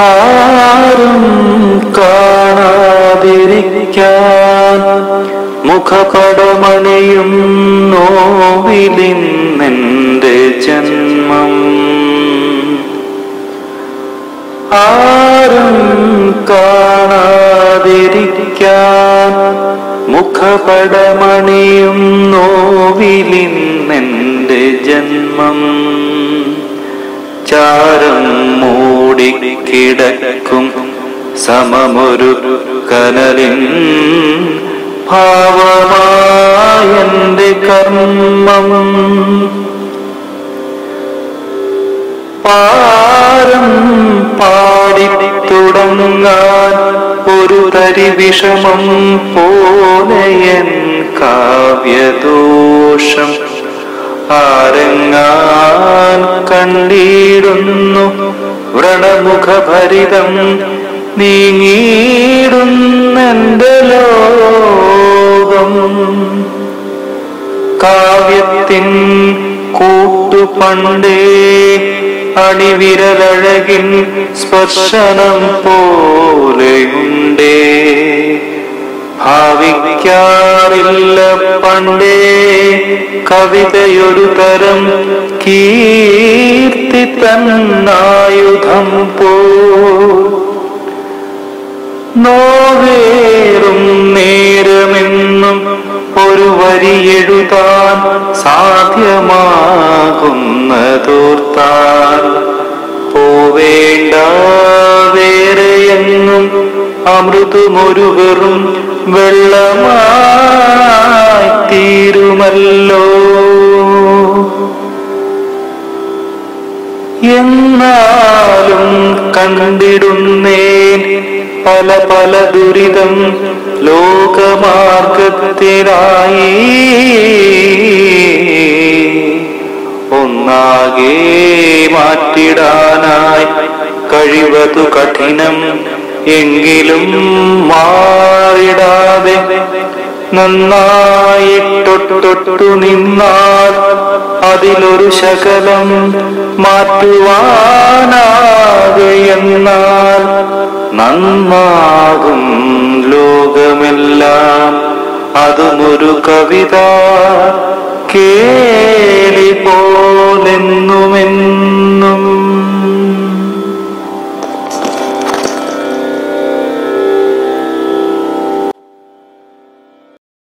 ആരും കാണാതിരിക്കാൻ മുഖപടമണിയും നോവിലിന്നെന്റെ ജന്മം ആരും കാണാതിരിക്കാൻ മുഖപടമണിയും നോവിലിന്നെന്റെ ജന്മം ചാരം മൂടിക്കിടക്കും സമമൊരു കനലിൻ ഭാവമായെന്റെ കർമ്മം പാരം പാടി തുടങ്ങാൻ ഒരു തരി വിഷമം പോലെയൻ കാവ്യദോഷം ആരങ്ങാൻ കണ്ടിടുന്നു വ്രണമുഖഭരിതം നീങ്ങിയിടുന്നെന്റെ ലോകം കാവ്യത്തിൻ കൂട്ടുപണ്ടേ അണിവിരലഴകിൻ സ്പർശനം പോലെയുണ്ടേ ഭാവിക്കാറില്ല പണ്ടേ കവിതയൊരു തരം കീർത്തി തന്നായുധം പോ നോവേറും നേരമെന്നും ഒരു വരി എഴുതാൻ സാധ്യമാകുന്നതോർത്താൽ പോവേണ്ട വേറെയെങ്ങും അമൃതുമൊരു വെറും വെള്ളമായി തീരുമല്ലോ എന്നാലും കണ്ടിടുന്നേൻ പല പല ദുരിതം ലോകമാർഗത്തിനായി ഒന്നാകെ മാറ്റിടാനായി കഴിവതു കഠിനം എങ്കിലും മാറിടാതെ നന്നായിട്ടൊട്ടൊട്ടു നിന്നാൽ അതിലൊരു ശകലം മാറ്റുവാനാകെയെന്നാൽ നന്നാകും ലോകമെല്ലാം അതുമൊരു കവിത കേളി പോലെന്നുമെന്നും